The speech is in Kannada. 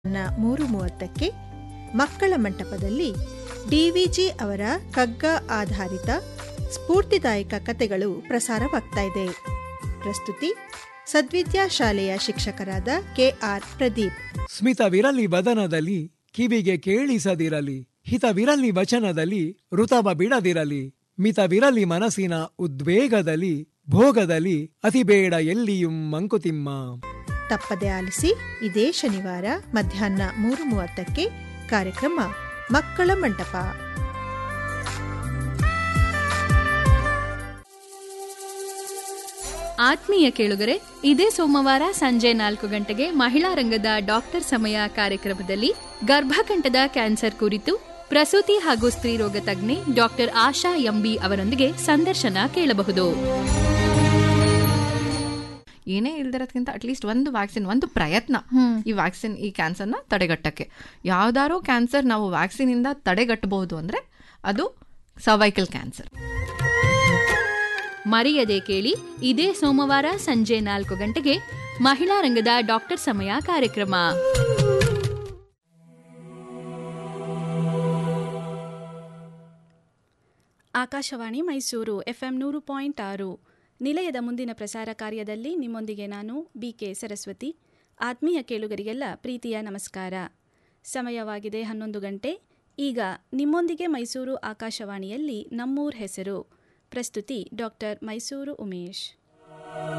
ನ ಮೂರು ಮೂವತ್ತಕ್ಕೆ ಮಕ್ಕಳ ಮಂಟಪದಲ್ಲಿ ಡಿವಿಜಿ ಅವರ ಕಗ್ಗ ಆಧಾರಿತ ಸ್ಫೂರ್ತಿದಾಯಕ ಕತೆಗಳು ಪ್ರಸಾರವಾಗ್ತಾ ಇದೆ ಪ್ರಸ್ತುತಿ ಸದ್ವಿದ್ಯಾ ಶಾಲೆಯ ಶಿಕ್ಷಕರಾದ ಕೆಆರ್ ಪ್ರದೀಪ್ ಸ್ಮಿತವಿರಲಿ ವದನದಲ್ಲಿ ಕಿವಿಗೆ ಕೇಳಿಸದಿರಲಿ ಹಿತವಿರಲಿ ವಚನದಲ್ಲಿ ಋತವ ಬಿಡದಿರಲಿ ಮಿತವಿರಲಿ ಮನಸ್ಸಿನ ಉದ್ವೇಗದಲ್ಲಿ ಭೋಗದಲ್ಲಿ ಅತಿಬೇಡ ಎಲ್ಲಿಯೂ ಮಂಕುತಿಮ್ಮ ತಪ್ಪದೆ ಆಲಿಸಿ ಇದೇ ಶನಿವಾರ ಮಧ್ಯಾಹ್ನ ಮೂರು ಮೂವತ್ತಕ್ಕೆ ಕಾರ್ಯಕ್ರಮ ಮಕ್ಕಳ ಮಂಟಪ ಆತ್ಮೀಯ ಕೇಳುಗರೆ ಇದೇ ಸೋಮವಾರ ಸಂಜೆ ನಾಲ್ಕು ಗಂಟೆಗೆ ಮಹಿಳಾ ರಂಗದ ಡಾಕ್ಟರ್ ಸಮಯ ಕಾರ್ಯಕ್ರಮದಲ್ಲಿ ಗರ್ಭಕಂಠದ ಕ್ಯಾನ್ಸರ್ ಕುರಿತು ಪ್ರಸೂತಿ ಹಾಗೂ ಸ್ತ್ರೀರೋಗ ತಜ್ಞೆ ಡಾಕ್ಟರ್ ಆಶಾ ಎಂಬಿ ಅವರೊಂದಿಗೆ ಸಂದರ್ಶನ ಕೇಳಬಹುದು ಏನೇ ಇಲ್ದಿರೋದ್ಕಿಂತ ಅಟ್ಲೀಸ್ಟ್ ಒಂದು ವ್ಯಾಕ್ಸಿನ್ ಒಂದು ಪ್ರಯತ್ನ ಈ ವ್ಯಾಕ್ಸಿನ್ ಈ ಕ್ಯಾನ್ಸರ್ನ ತಡೆಗಟ್ಟಕ್ಕೆ ಯಾವ್ದಾರೋ ಕ್ಯಾನ್ಸರ್ ನಾವು ವ್ಯಾಕ್ಸಿನಿಂದ ತಡೆಗಟ್ಟಬಹುದು ಅಂದ್ರೆ ಅದು ಸರ್ವೈಕಲ್ ಕ್ಯಾನ್ಸರ್ ಮರೆಯದೆ ಕೇಳಿ ಇದೇ ಸೋಮವಾರ ಸಂಜೆ ನಾಲ್ಕು ಗಂಟೆಗೆ ಮಹಿಳಾ ರಂಗದ ಡಾಕ್ಟರ್ ಸಮಯ ಕಾರ್ಯಕ್ರಮ ಆಕಾಶವಾಣಿ ಮೈಸೂರು ಎಫ್ಎಂ ನೂರು ಪಾಯಿಂಟ್ ಆರು ನಿಲಯದ ಮುಂದಿನ ಪ್ರಸಾರ ಕಾರ್ಯದಲ್ಲಿ ನಿಮ್ಮೊಂದಿಗೆ ನಾನು ಬಿಕೆ ಸರಸ್ವತಿ ಆತ್ಮೀಯ ಕೇಳುಗರಿಗೆಲ್ಲ ಪ್ರೀತಿಯ ನಮಸ್ಕಾರ ಸಮಯವಾಗಿದೆ ಹನ್ನೊಂದು ಗಂಟೆ ಈಗ ನಿಮ್ಮೊಂದಿಗೆ ಮೈಸೂರು ಆಕಾಶವಾಣಿಯಲ್ಲಿ ನಮ್ಮೂರ್ ಹೆಸರು ಪ್ರಸ್ತುತಿ ಡಾಕ್ಟರ್ ಮೈಸೂರು ಉಮೇಶ್